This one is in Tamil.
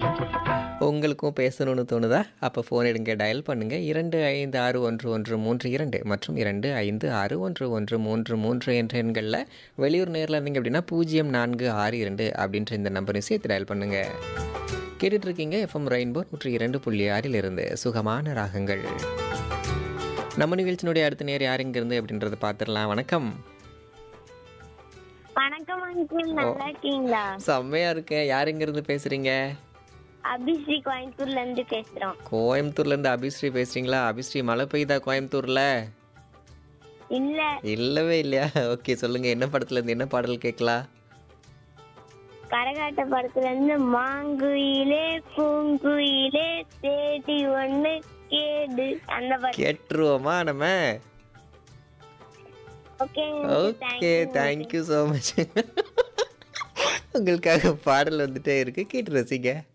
உங்களுக்கும் பேசணும்னு தோணுதா அப்போ ஃபோன் எடுங்க டயல் பண்ணுங்க இரண்டு ஐந்து ஆறு ஒன்று ஒன்று மூன்று இரண்டு மற்றும் இரண்டு ஐந்து ஆறு ஒன்று ஒன்று மூன்று மூன்று என்ற எண்களில் வெளியூர் நேரில் இருந்தீங்க அப்படின்னா பூஜ்ஜியம் நான்கு ஆறு இரண்டு அப்படின்ற இந்த நம்பரையும் சேர்த்து டயல் பண்ணுங்க கேட்டுட்டு இருக்கீங்க எஃப்எம் ரெயின்போ நூற்றி இரண்டு புள்ளி ஆறில் இருந்து சுகமான ராகங்கள் நம்ம நிகழ்ச்சியினுடைய அடுத்த நேர் யார் இருந்து அப்படின்றத பார்த்துடலாம் வணக்கம் வணக்கம் அங்கிள் நல்லா இருக்கீங்களா செம்மையா இருக்கேன் யார் இருந்து பேசுறீங்க அபிஸ்ரீ கோயம்புத்தூர்ல இருந்து பேசுறோம் கோயம்புத்தூர்ல இருந்து அபிஸ்ரீ பேசுறீங்களா அபிஸ்ரீ மழை பெய்யுதா கோயம்புத்தூர்ல இல்ல இல்லவே இல்லையா ஓகே சொல்லுங்க என்ன படத்துல இருந்து என்ன பாடல் கேட்கலாம் கரகாட்ட படத்துல இருந்து மாங்குயிலே பூங்குயிலே தேடி ஒண்ணு கேடு அந்த படம் கேட்டுருவோமா நம்ம okay okay thank you so much உங்களுக்காக பாடல் வந்துட்டே இருக்கு கேட்டு ரசிங்க